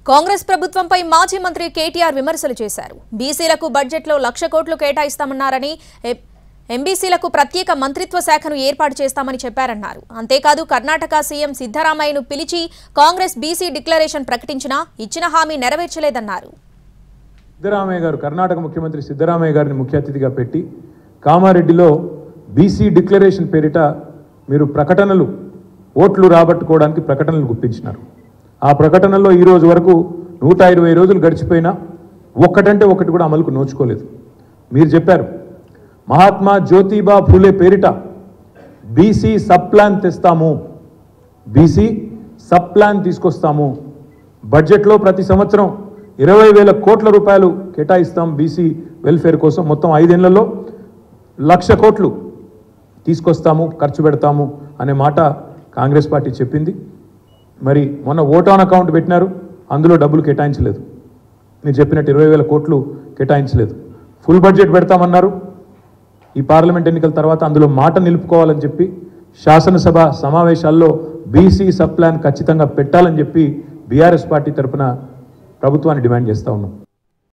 కాంగ్రెస్ ప్రభుత్వంపై మాజీ మంత్రి కేటీఆర్ విమర్శలు చేశారు బీసీలకు బడ్జెట్లో లక్ష కోట్లు కేటాయిస్తామన్నారని ఎ- ఎంబీసీలకు ప్రత్యేక మంత్రిత్వ శాఖను ఏర్పాటు చేస్తామని చెప్పారన్నారు అంతేకాదు కర్ణాటక సీఎం సిద్దరామయ్యను పిలిచి కాంగ్రెస్ బీసీ డిక్లరేషన్ ప్రకటించినా ఇచ్చిన హామీ నెరవేర్చలేదన్నారు సిద్ధరామయ్య గారు కర్ణాటక ముఖ్యమంత్రి సిద్ధరామయ్య గారిని ముఖ్య అతిథిగా పెట్టి కామారెడ్డిలో బీసీ డిక్లరేషన్ పేరిట మీరు ప్రకటనలు ఓట్లు రాబట్టుకోవడానికి ప్రకటనలు గుప్పించినారు ఆ ప్రకటనలో ఈ రోజు వరకు నూట ఇరవై రోజులు గడిచిపోయినా ఒక్కటంటే ఒకటి కూడా అమలుకు నోచుకోలేదు మీరు చెప్పారు మహాత్మా జ్యోతిబా ఫూలే పేరిట బీసీ సబ్ ప్లాన్ తెస్తాము బీసీ సబ్ ప్లాన్ తీసుకొస్తాము బడ్జెట్లో ప్రతి సంవత్సరం ఇరవై వేల కోట్ల రూపాయలు కేటాయిస్తాం బీసీ వెల్ఫేర్ కోసం మొత్తం ఐదేళ్లలో లక్ష కోట్లు తీసుకొస్తాము ఖర్చు పెడతాము అనే మాట కాంగ్రెస్ పార్టీ చెప్పింది మరి మొన్న ఓట్ ఆన్ అకౌంట్ పెట్టినారు అందులో డబ్బులు కేటాయించలేదు మీరు చెప్పినట్టు ఇరవై వేల కోట్లు కేటాయించలేదు ఫుల్ బడ్జెట్ పెడతామన్నారు ఈ పార్లమెంట్ ఎన్నికల తర్వాత అందులో మాట నిలుపుకోవాలని చెప్పి శాసనసభ సమావేశాల్లో బీసీ సబ్ ప్లాన్ ఖచ్చితంగా పెట్టాలని చెప్పి బీఆర్ఎస్ పార్టీ తరఫున ప్రభుత్వాన్ని డిమాండ్ చేస్తా ఉన్నాం